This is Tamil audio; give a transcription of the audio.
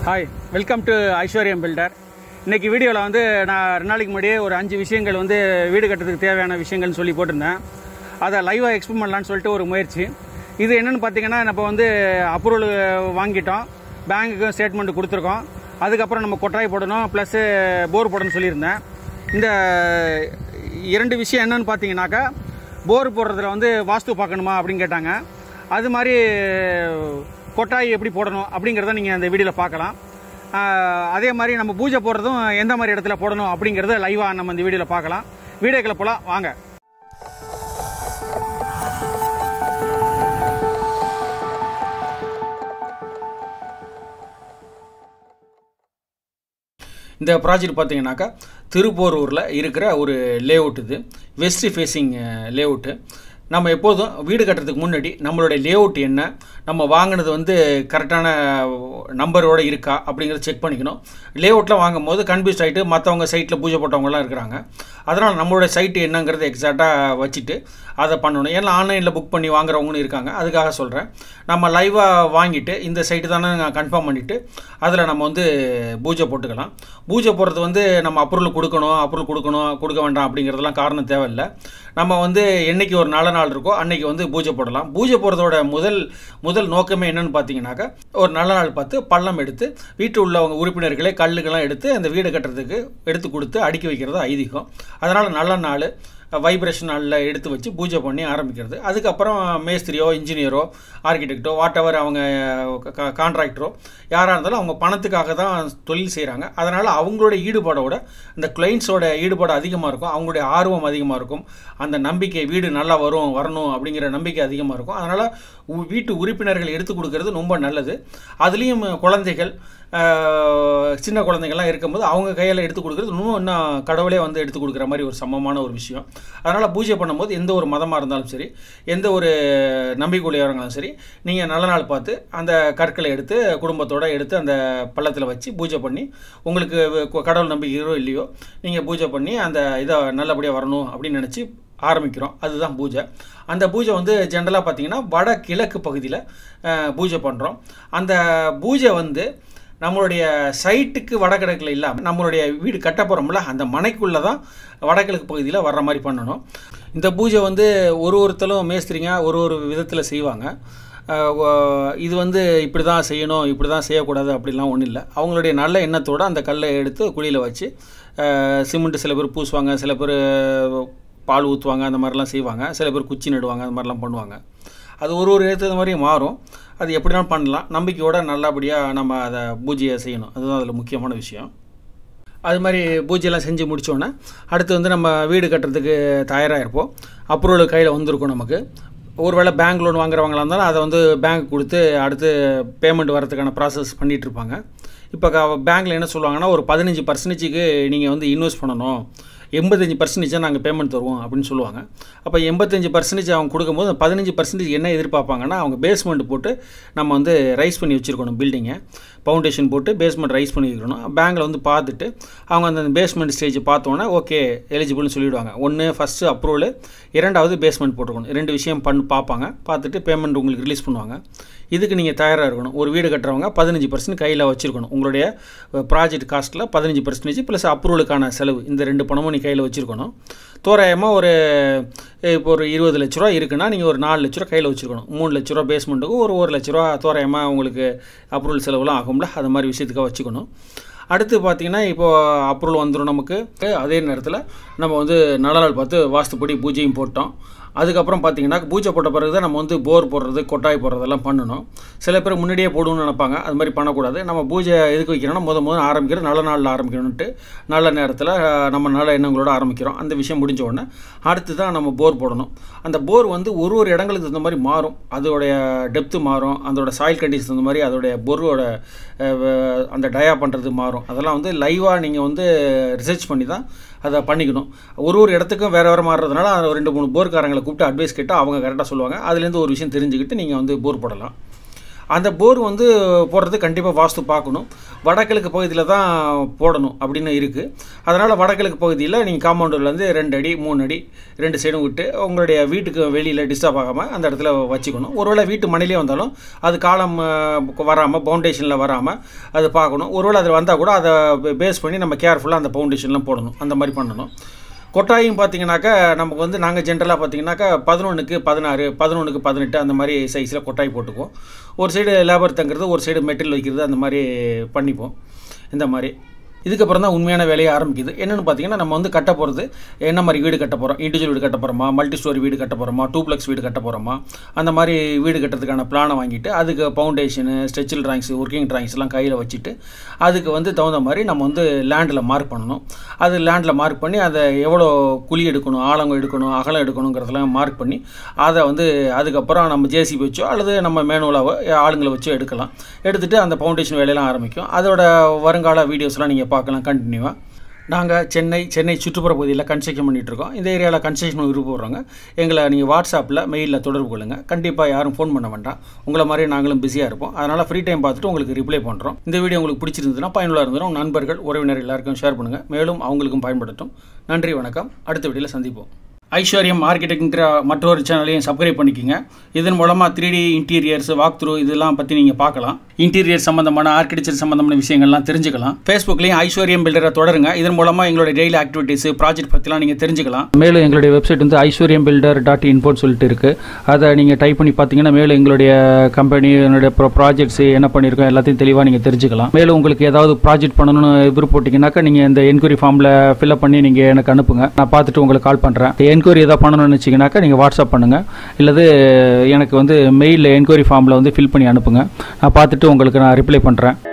hi welcome to Aishwaryam builder இன்னைக்கு வீடியோவில் வந்து நான் ரெண்டு நாளைக்கு முன்னாடியே ஒரு அஞ்சு விஷயங்கள் வந்து வீடு கட்டுறதுக்கு தேவையான விஷயங்கள்னு சொல்லி போட்டிருந்தேன் அதை லைவாக எக்ஸ்பிளைன் பண்ணலான்னு சொல்லிட்டு ஒரு முயற்சி இது என்னென்னு பார்த்தீங்கன்னா நம்ம வந்து அப்ரூவல் வாங்கிட்டோம் பேங்க்குக்கு ஸ்டேட்மெண்ட் கொடுத்துருக்கோம் அதுக்கப்புறம் நம்ம கொட்டாய் போடணும் ப்ளஸ்ஸு போர் போடணும்னு சொல்லியிருந்தேன் இந்த இரண்டு விஷயம் என்னன்னு பார்த்தீங்கன்னாக்கா போர் போடுறதுல வந்து வாஸ்து பார்க்கணுமா அப்படின்னு கேட்டாங்க அது மாதிரி கொட்டாய் எப்படி போடணும் அப்படிங்கிறத நீங்கள் அந்த வீடியோவில் பார்க்கலாம் ஆஹ் அதே மாதிரி நம்ம பூஜை போடுறதும் எந்த மாதிரி இடத்துல போடணும் அப்படிங்கிறத லைவாக நம்ம இந்த வீடியோவில் பார்க்கலாம் வீடியோக்களை போகலாம் வாங்க இந்த ப்ராஜெக்ட் பார்த்தீங்கன்னாக்கா திருப்போரூரில் இருக்கிற ஒரு லேஅவுட் இது வெஸ்ட் ஃபேஸிங் லேஅவுட்டு நம்ம எப்போதும் வீடு கட்டுறதுக்கு முன்னாடி நம்மளுடைய லேஅவுட் என்ன நம்ம வாங்கினது வந்து கரெக்டான நம்பரோடு இருக்கா அப்படிங்கிறத செக் பண்ணிக்கணும் லேஅவுட்லாம் வாங்கும் போது கன்ஃபியூஸ் ஆகிட்டு மற்றவங்க சைட்டில் பூஜை போட்டவங்கலாம் இருக்கிறாங்க அதனால் நம்மளோட சைட்டு என்னங்கிறத எக்ஸாக்டாக வச்சுட்டு அதை பண்ணணும் ஏன்னா ஆன்லைனில் புக் பண்ணி வாங்குறவங்களும் இருக்காங்க அதுக்காக சொல்கிறேன் நம்ம லைவாக வாங்கிட்டு இந்த சைட்டு தானே கன்ஃபார்ம் பண்ணிவிட்டு அதில் நம்ம வந்து பூஜை போட்டுக்கலாம் பூஜை போடுறது வந்து நம்ம அப்ரூவல் கொடுக்கணும் அப்ரூவல் கொடுக்கணும் கொடுக்க வேண்டாம் அப்படிங்கிறதெல்லாம் காரணம் தேவையில்லை நம்ம வந்து என்னைக்கு ஒரு நல்ல நாள் இருக்கோ அன்னைக்கு வந்து பூஜை போடலாம் பூஜை போடுறதோட முதல் முதல் நோக்கமே என்னன்னு பார்த்தீங்கன்னாக்கா ஒரு நல்ல நாள் பார்த்து பள்ளம் எடுத்து வீட்டில் உள்ளவங்க உறுப்பினர்களே கல்லுக்கெல்லாம் எடுத்து அந்த வீடு கட்டுறதுக்கு எடுத்து கொடுத்து அடுக்கி வைக்கிறது ஐதீகம் அதனால் நல்ல நாள் வைப்ரேஷன் நாளில் எடுத்து வச்சு பூஜை பண்ணி ஆரம்பிக்கிறது அதுக்கப்புறம் மேஸ்திரியோ இன்ஜினியரோ ஆர்கிடெக்டோ வாட் எவர் அவங்க கான்ட்ராக்டரோ யாராக இருந்தாலும் அவங்க பணத்துக்காக தான் தொழில் செய்கிறாங்க அதனால் அவங்களோட ஈடுபாடோட இந்த கிளைண்ட்ஸோட ஈடுபாடு அதிகமாக இருக்கும் அவங்களுடைய ஆர்வம் அதிகமாக இருக்கும் அந்த நம்பிக்கை வீடு நல்லா வரும் வரணும் அப்படிங்கிற நம்பிக்கை அதிகமாக இருக்கும் அதனால் உ- வீட்டு உறுப்பினர்கள் எடுத்து கொடுக்கறது ரொம்ப நல்லது அதுலேயும் குழந்தைகள் ஆஹ், சின்ன குழந்தைங்கள்லாம் இருக்கும்போது அவங்க கையில் எடுத்து கொடுக்குறது இன்னும் இன்னும் கடவுளே வந்து எடுத்து கொடுக்குற மாதிரி ஒரு சமமான ஒரு விஷயம் அதனால் பூஜை பண்ணும்போது எந்த ஒரு மதமாக இருந்தாலும் சரி எந்த ஒரு நம்பிக்கையுடையவராக இருந்தாலும் சரி நீங்கள் நல்ல நாள் பார்த்து அந்த கற்களை எடுத்து குடும்பத்தோட எடுத்து அந்த பள்ளத்தில் வச்சு பூஜை பண்ணி உங்களுக்கு கு- கடவுள் நம்பிக்கையோ இல்லையோ நீங்கள் பூஜை பண்ணி அந்த இதை நல்லபடியாக வரணும் அப்படின்னு நினச்சி ஆரம்பிக்கிறோம் அதுதான் பூஜை அந்த பூஜை வந்து ஜென்ரலாக பார்த்தீங்கன்னா வட கிழக்கு பகுதியில் பூஜை பண்ணுறோம் அந்த பூஜை வந்து நம்மளுடைய சைட்டுக்கு வடகிழக்கில் இல்லாமல் நம்மளுடைய வீடு கட்ட போகிறோம்ல அந்த மனைக்குள்ளே தான் வடகிழக்கு பகுதியில் வர்ற மாதிரி பண்ணணும் இந்த பூஜை வந்து ஒரு ஒருத்தரும் மேஸ்திரிங்க ஒரு ஒரு விதத்தில் செய்வாங்க அஹ் வ- இது வந்து இப்படி தான் செய்யணும் இப்படி தான் செய்யக்கூடாது அப்படிலாம் ஒன்றும் இல்லை அவங்களுடைய நல்ல எண்ணத்தோடு அந்த கல்லை எடுத்து குழியில் வச்சு சிமெண்ட் சில பேர் பூசுவாங்க சில பேர் பால் ஊற்றுவாங்க அந்த மாதிரிலாம் செய்வாங்க சில பேர் குச்சி நடுவாங்க அந்த மாதிரிலாம் பண்ணுவாங்க அது ஒரு ஒரு இடத்துல மாதிரி மாறும் அது எப்படினாலும் பண்ணலாம் நம்பிக்கையோட நல்லபடியாக நம்ம அதை பூஜையை செய்யணும் அதுதான் அதில் முக்கியமான விஷயம் அது மாதிரி பூஜையெல்லாம் செஞ்சு முடித்தோன்னே அடுத்து வந்து நம்ம வீடு கட்டுறதுக்கு தயாராக இருப்போம் அப்ரூவல் கையில் வந்திருக்கும் நமக்கு ஒருவேளை பேங்க் லோன் வாங்குறவங்களா இருந்தாலும் அதை வந்து பேங்க் கொடுத்து அடுத்து பேமெண்ட் வரதுக்கான ப்ராசஸ் பண்ணிகிட்டு இருப்பாங்க இப்போ பேங்க்கில் என்ன சொல்லுவாங்கன்னா ஒரு பதினஞ்சு பர்சன்டேஜுக்கு நீங்கள் வந்து இன்வெஸ்ட் பண்ணணும் எண்பத்தஞ்சு பர்சன்டேஜாக நாங்கள் பேமெண்ட் தருவோம் அப்படின்னு சொல்லுவாங்க அப்போ எண்பத்தஞ்சு பர்சன்டேஜ் அவங்க கொடுக்கும்போது அந்த பதினஞ்சு பர்சன்டேஜ் என்ன எதிர்பார்ப்பாங்கன்னா அவங்க பேஸ்மெண்ட் போட்டு நம்ம வந்து ரைஸ் பண்ணி வச்சுருக்கணும் பில்டிங்கை ஃபவுண்டேஷன் போட்டு பேஸ்மெண்ட் ரைஸ் பண்ணி வைக்கணும் பேங்க்கில் வந்து பார்த்துட்டு அவங்க அந்த பேஸ்மெண்ட் ஸ்டேஜ் பார்த்தோன்னே ஓகே எலிஜிபிள்னு சொல்லிவிடுவாங்க ஒன்று ஃபஸ்ட்டு அப்ரூவல் இரண்டாவது பேஸ்மெண்ட் போட்டுருக்கணும் ரெண்டு விஷயம் பண்ணு பார்ப்பாங்க பார்த்துட்டு பேமெண்ட் உங்களுக்கு ரிலீஸ் பண்ணுவாங்க இதுக்கு நீங்கள் தயாராக இருக்கணும் ஒரு வீடு கட்டுறவங்க பதினஞ்சு பர்சன்ட் கையில் வச்சுருக்கணும் உங்களுடைய ப்ராஜெக்ட் காஸ்ட்டில் பதினஞ்சு பர்சன்டேஜ் ப்ளஸ் அப்ரூவலுக்கான செலவு இந்த ரெண்டு பணமும் நீ கையில் வச்சுருக்கணும் தோராயமாக ஒரு இப்போ ஒரு இருபது லட்ச ரூபா இருக்குன்னா நீங்கள் ஒரு நாலு லட்ச ரூபா கையில் வச்சுருக்கணும் மூணு லட்ச ரூபா பேஸ்மெண்ட்டுக்கும் ஒரு ஒரு லட்ச ரூபா தோராயமாக உங்களுக்கு அப்ரூவல் செலவுலாம் ஆகும்ல அது மாதிரி விஷயத்துக்காக வச்சுக்கணும் அடுத்து பார்த்தீங்கன்னா இப்போது அப்ரூவல் வந்துடும் நமக்கு அதே நேரத்தில் நம்ம வந்து நல்ல நாள் பார்த்து வாஸ்துப்படி பூஜையும் போட்டோம் அதுக்கப்புறம் பார்த்தீங்கன்னா பூஜை போட்ட பிறகு தான் நம்ம வந்து போர் போடுறது கொட்டாய் போடுறதெல்லாம் பண்ணணும் சில பேர் முன்னாடியே போடணும்னு நினைப்பாங்க அது மாதிரி பண்ணக்கூடாது நம்ம பூஜை எதுக்கு வைக்கிறோம்னா முத முதல் ஆரம்பிக்கிறது நல்ல நாளில் ஆரம்பிக்கணும்ட்டு நல்ல நேரத்தில் அஹ், நம்ம நல்ல எண்ணங்களோட ஆரம்பிக்கிறோம் அந்த விஷயம் முடிஞ்ச உடனே அடுத்து தான் நம்ம போர் போடணும் அந்த போர் வந்து ஒரு ஒரு இடங்களுக்கு தகுந்த மாதிரி மாறும் அதோடைய டெப்த்து மாறும் அதோட சாயில் கண்டிஷன் தகுந்த மாதிரி அதோடைய போரோட அஹ், அந்த டயா பண்ணுறது மாறும் அதெல்லாம் வந்து லைவாக நீங்கள் வந்து ரிசர்ச் பண்ணி தான் அதை பண்ணிக்கணும் ஒரு ஒரு இடத்துக்கும் வேறு வேறு மாறுறதுனால அது ரெண்டு மூணு போர்க்காரங்களை கூப்பிட்டு அட்வைஸ் கேட்டால் அவங்க கரெக்டாக சொல்லுவாங்க அதுலேருந்து ஒரு விஷயம் தெரிஞ்சுக்கிட்டு நீங்கள் வந்து போர் போடலாம் அந்த போர் வந்து போடுறது கண்டிப்பாக வாஸ்து பார்க்கணும் வடகிழக்கு பகுதியில் தான் போடணும் அப்படின்னு இருக்குது அதனால் வடகிழக்கு பகுதியில் நீங்கள் காம்பவுண்டுலேருந்து ரெண்டு அடி மூணு அடி ரெண்டு சைடும் விட்டு உங்களுடைய வீட்டுக்கு வெளியில் டிஸ்டர்ப் ஆகாமல் அந்த இடத்துல வச்சுக்கணும் ஒருவேளை வீட்டு மனையிலே வந்தாலும் அது காலம் வராமல் பவுண்டேஷனில் வராமல் அது பார்க்கணும் ஒருவேளை அது வந்தால் கூட அதை பேஸ் பண்ணி நம்ம கேர்ஃபுல்லாக அந்த பவுண்டேஷன்லாம் போடணும் அந்த மாதிரி பண்ணணும் கொட்டாயும் பார்த்தீங்கன்னாக்கா நமக்கு வந்து நாங்கள் ஜென்ரலாக பார்த்தீங்கன்னாக்கா பதினொன்றுக்கு பதினாறு பதினொன்றுக்கு பதினெட்டு அந்த மாதிரி சைஸில் கொட்டாய் போட்டுக்குவோம் ஒரு சைடு லேபர் தங்குறது ஒரு சைடு மெட்டீரியல் வைக்கிறது அந்த மாதிரி பண்ணிப்போம் இந்த மாதிரி இதுக்கப்புறம் தான் உண்மையான வேலையை ஆரம்பிக்குது என்னென்னு பார்த்தீங்கன்னா நம்ம வந்து கட்ட போகிறது என்ன மாதிரி வீடு கட்ட போகிறோம் இண்டிவிஜுவல் வீடு கட்ட போகிறோமா மல்டி ஸ்டோரி வீடு கட்ட போகிறோமா டூப்ளெக்ஸ் வீடு கட்ட போகிறோமா அந்த மாதிரி வீடு கட்டுறதுக்கான பிளானை வாங்கிட்டு அதுக்கு ஃபவுண்டேஷனு ஸ்ட்ரெச்சில் ட்ராயிங்ஸ் ஒர்க்கிங் ட்ராயிங்ஸ்லாம் கையில் வச்சுட்டு அதுக்கு வந்து தகுந்த மாதிரி நம்ம வந்து லேண்டில் மார்க் பண்ணணும் அது லேண்டில் மார்க் பண்ணி அதை எவ்வளோ குழி எடுக்கணும் ஆழம் எடுக்கணும் அகலம் எடுக்கணுங்கிறதெல்லாம் மார்க் பண்ணி அதை வந்து அதுக்கப்புறம் நம்ம ஜேசிபி வச்சோ அல்லது நம்ம மேனுவலாவோ ஆளுங்களை வச்சோ எடுக்கலாம் எடுத்துகிட்டு அந்த ஃபவுண்டேஷன் வேலையெல்லாம் ஆரம்பிக்கும் அதோட வருங்கால வீடியோஸ்லாம் நீங்கள் பார்க்கலாம் கண்டினியூவாக நாங்கள் சென்னை சென்னை சுற்றுப்புற பகுதியில் கன்ஸ்ட்ரக்ஷன் பண்ணிகிட்டு இருக்கோம் இந்த ஏரியாவில் கன்ஸ்ட்ரக்ஷன் விருப்பப்படுறவங்க எங்களை நீங்கள் வாட்ஸ்அப்பில் மெயிலில் தொடர்பு கொள்ளுங்கள் கண்டிப்பாக யாரும் ஃபோன் பண்ண வேண்டாம் உங்களை மாதிரி நாங்களும் பிஸியாக இருப்போம் அதனால் ஃப்ரீ டைம் பார்த்துட்டு உங்களுக்கு ரிப்ளை பண்ணுறோம் இந்த வீடியோ உங்களுக்கு பிடிச்சிருந்ததுன்னா பயனுள்ள இருந்ததுன்னா உங்கள் நண்பர்கள் உறவினர் எல்லாருக்கும் ஷேர் பண்ணுங்கள் மேலும் அவங்களுக்கும் பயன்படுத்தும் நன்றி வணக்கம் அடுத்த வீடியோவில் சந்திப்போம் ஐஸ்வர்யம் ஆர்கிடெக்ட்ங்கிற மற்றொரு சேனலையும் சப்ஸ்கிரைப் பண்ணிக்கோங்க இதன் மூலமாக three D interiors walk through இதெல்லாம் பற்றி நீங்கள் பார்க்கலாம் இன்டீரியர் சம்மந்தமான ஆர்கிடெக்சர் சம்மந்தமான விஷயங்கள்லாம் தெரிஞ்சுக்கலாம் ஃபேஸ்புக்லேயும் ஐஸ்வர்யம் பில்டரை தொடருங்க இதன் மூலமாக எங்களுடைய டெய்லி ஆக்டிவிட்டீஸ் ப்ராஜெக்ட் பற்றிலாம் நீங்கள் தெரிஞ்சுக்கலாம் மேலும் எங்களுடைய வெப்சைட் வந்து ஐஸ்வர்யம் பில்டர் டாட் இன்போர்ட் சொல்லிட்டு இருக்குது அதை நீங்கள் டைப் பண்ணி பார்த்தீங்கன்னா மேலும் எங்களுடைய கம்பெனி என்னுடைய ப்ரோ ப்ராஜெக்ட்ஸ் என்ன பண்ணியிருக்கோம் எல்லாத்தையும் தெளிவாக நீங்கள் தெரிஞ்சுக்கலாம் மேலும் உங்களுக்கு ஏதாவது ப்ராஜெக்ட் பண்ணணும்னு விருப்பப்பட்டீங்கன்னாக்கா நீங்கள் இந்த என்கொயரி ஃபார்மில் ஃபில்அப் பண்ணி நீங்கள் எனக்கு அனுப்புங்க நான் பார்த்துட்டு உங்களுக்கு கால் பண்ணுறேன் என்கொயரி ஏதாவது பண்ணணும்னு வச்சிங்கனாக்கா நீங்கள் வாட்ஸ்அப் பண்ணுங்கள் இல்லது எனக்கு வந்து மெயிலில் என்கொயரி ஃபார்மில் வந்து ஃபில் பண்ணி அனுப்புங்க நான் பார்த்துட்டு உங்களுக்கு நான் ரிப்ளை பண்ணுறேன்